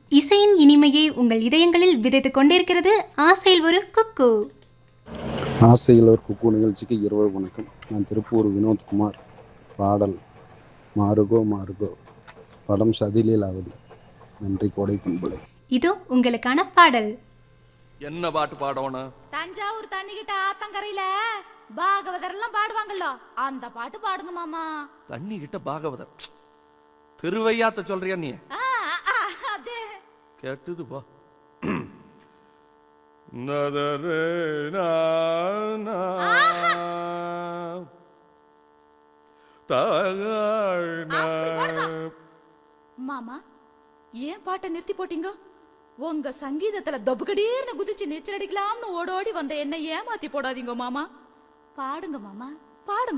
இசையின் இனிமையை உங்கள் இதயங்களில் விதைத்துக் கொண்டிருக்கிறது ஆசையில் ஒரு குக்கு ஆசையில் ஒரு குக்கு நிகழ்ச்சிக்கு இரவு வணக்கம் நான் திருப்பூர் வினோத்குமார் பாடல் மாறுகோ மாறுகோ படம் சதிலீலாவதி நன்றி கோடை பண்புலை இதோ உங்களுக்கான பாடல் என்ன பாட்டு பாடணும் தஞ்சாவூர் தண்ணிக்கிட்ட ஆத்தங்கரையில பாகவதர் எல்லாம் பாடுவாங்கல்ல அந்த பாட்டு பாடுங்க மாமா தண்ணி கிட்ட பாகவதர் திருவையாத்த சொல்றியா நீ ஆ, ஆ, அது கேட்டுது பா நதரே நானா. தகழ்னா. மாமா ஏன் பாட்டை நிறுத்தி போட்டீங்க உங்க சங்கீதத்துல தொபுகடீர்னு குதிச்சு நீச்சல் அடிக்கலாம்னு ஓடோடி வந்த என்ன ஏமாத்தி போடாதீங்க மாமா பாடுங்க மாமா பாடுங்க